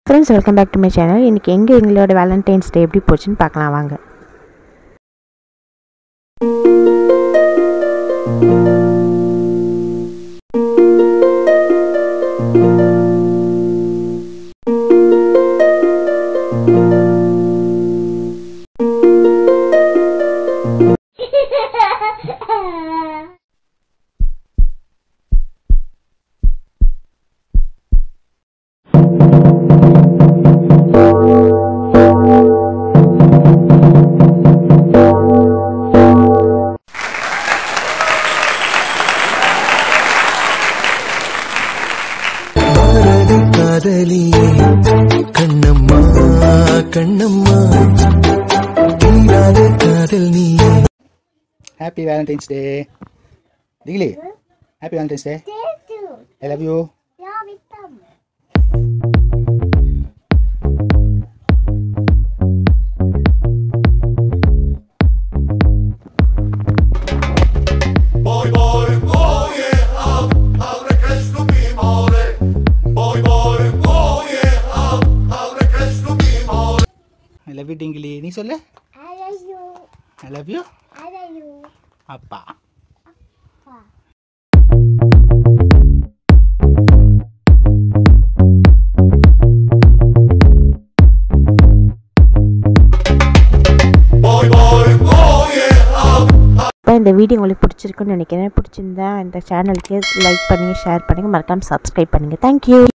Friends welcome back to my channel இன்றைக்கி எங்கே எங்களோட வேலண்டைன்ஸ் டே எப்படி போச்சுன்னு பார்க்கலாம் வாங்க பாரதி காதலியே கண்ணம்மா கண்ணம்மா தீராத காதல் நீயே ஹாப்பி வேலண்டைன்ஸ் டே டிகிலி happy Valentine's day I love you Boy, boy, pojechał, a rekreś lubi more. Boy, boy, pojechał, a rekreś lubi more. I love you டிங்கிலி நீ சொல்லு I love you. I love you I love you. அப்பா Boy, boy, pojechał, இப்போ இந்த video உங்களுக்கு பிடிச்சிருக்குன்னு நினைக்கிறேன் பிடிச்சிருந்தா இந்த சேனலுக்கு லைக் பண்ணுங்கள் ஷேர் பண்ணுங்கள் மறக்காமல் சப்ஸ்கிரைப் பண்ணுங்கள் தேங்க்யூ